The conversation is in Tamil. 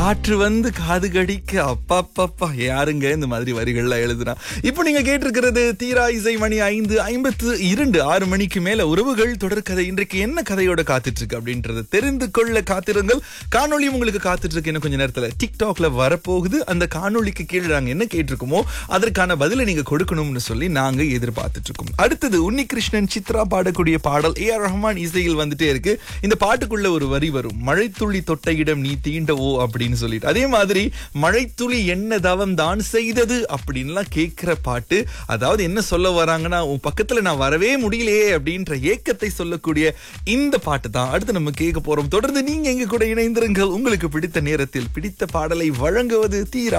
காற்று வந்து காது கடிக்க அப்பா யாருங்க இந்த மாதிரி வரிகள்லாம் எழுதுனா இப்போ நீங்க கேட்டிருக்கிறது தீரா இசை மணி ஐந்து ஐம்பத்து இரண்டு ஆறு மணிக்கு மேல உறவுகள் தொடர்கதை இன்றைக்கு என்ன கதையோட காத்துட்டு இருக்கு அப்படின்றத தெரிந்து கொள்ள காத்திருங்கள் காணொளியும் உங்களுக்கு காத்துட்டு இருக்கு இன்னும் கொஞ்ச நேரத்துல டிக்டாக்ல வரப்போகுது அந்த காணொளிக்கு கீழே நாங்க என்ன கேட்டிருக்கோமோ அதற்கான பதிலை நீங்க கொடுக்கணும்னு சொல்லி நாங்க எதிர்பார்த்துட்டு இருக்கோம் அடுத்தது உன்னிகிருஷ்ணன் சித்ரா பாடக்கூடிய பாடல் ஏ ஆர் ரஹ்மான் இசையில் வந்துட்டே இருக்கு இந்த பாட்டுக்குள்ள ஒரு வரி வரும் மழைத்துளி தொட்ட இடம் நீ தீண்டவோ அப்படின்னு சொல்லிட்டு அதே மாதிரி மழைத்துளி என்ன தவம் தான் செய்தது அப்படின்லாம் கேட்கிற பாட்டு அதாவது என்ன சொல்ல வராங்கன்னா உன் பக்கத்துல நான் வரவே முடியலையே அப்படின்ற ஏக்கத்தை சொல்லக்கூடிய இந்த பாட்டு தான் அடுத்து நம்ம கேட்க போறோம் தொடர்ந்து நீங்க எங்க கூட இணைந்திருங்கள் உங்களுக்கு பிடித்த நேரத்தில் பிடித்த பாடலை வழங்குவது தீரா